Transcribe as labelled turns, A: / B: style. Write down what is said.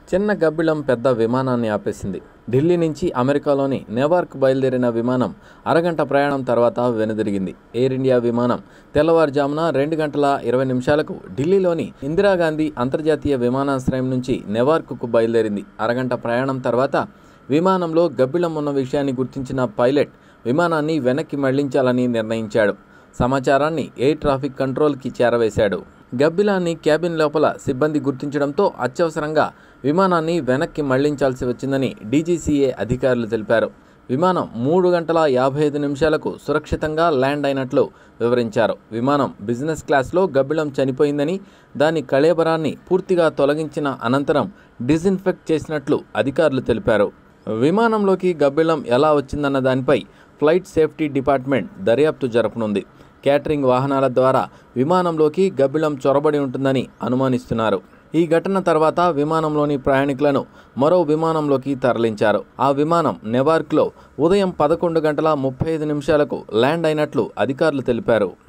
A: చిన్న గబ్బిళం పెద్ద విమానాన్ని ఆపేసింది ఢిల్లీ నుంచి అమెరికాలోని నెవార్క్ బయలుదేరిన విమానం అరగంట ప్రయాణం తర్వాత వెనుదిరిగింది ఎయిర్ ఇండియా విమానం తెల్లవారుజామున రెండు గంటల ఇరవై నిమిషాలకు ఢిల్లీలోని ఇందిరాగాంధీ అంతర్జాతీయ విమానాశ్రయం నుంచి నెవార్క్కు బయలుదేరింది అరగంట ప్రయాణం తర్వాత విమానంలో గబ్బిళం ఉన్న విషయాన్ని గుర్తించిన పైలట్ విమానాన్ని వెనక్కి మళ్లించాలని నిర్ణయించాడు సమాచారాన్ని ఎయిర్ ట్రాఫిక్ కంట్రోల్కి చేరవేశాడు గబ్బిలాన్ని క్యాబిన్ లోపల సిబ్బంది గుర్తించడంతో అత్యవసరంగా విమానాన్ని వెనక్కి మళ్లించాల్సి వచ్చిందని డీజీసీఏ అధికారులు తెలిపారు విమానం మూడు గంటల యాభై ఐదు నిమిషాలకు సురక్షితంగా ల్యాండ్ అయినట్లు వివరించారు విమానం బిజినెస్ క్లాస్లో గబ్బిలం చనిపోయిందని దాని కళేబరాన్ని పూర్తిగా తొలగించిన అనంతరం డిజిన్ఫెక్ట్ చేసినట్లు అధికారులు తెలిపారు విమానంలోకి గబ్బిలం ఎలా వచ్చిందన్న దానిపై ఫ్లైట్ సేఫ్టీ డిపార్ట్మెంట్ దర్యాప్తు జరపనుంది క్యాటరింగ్ వాహనాల ద్వారా విమానంలోకి గబ్బిలం చొరబడి ఉంటుందని అనుమానిస్తున్నారు ఈ ఘటన తర్వాత విమానంలోని ప్రయాణికులను మరో విమానంలోకి తరలించారు ఆ విమానం నెవార్క్లో ఉదయం పదకొండు గంటల ముప్పై ఐదు నిమిషాలకు ల్యాండ్ అయినట్లు అధికారులు తెలిపారు